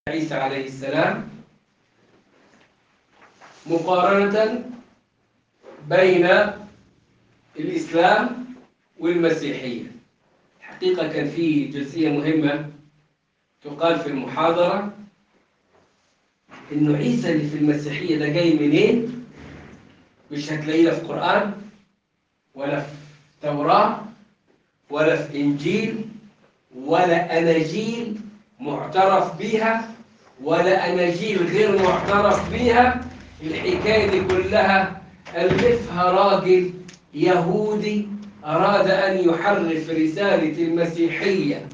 عيسى عليه السلام مقارنة بين الإسلام والمسيحية الحقيقة كان في جزئية مهمة تقال في المحاضرة إنه عيسى اللي في المسيحية ده جاي منين؟ مش هتلاقيه لا في قرآن ولا في توراة ولا في إنجيل ولا أناجيل معترف بها ولا أناجيل غير معترف بها الحكاية دي كلها ألفها راجل يهودي أراد أن يحرف رسالة المسيحية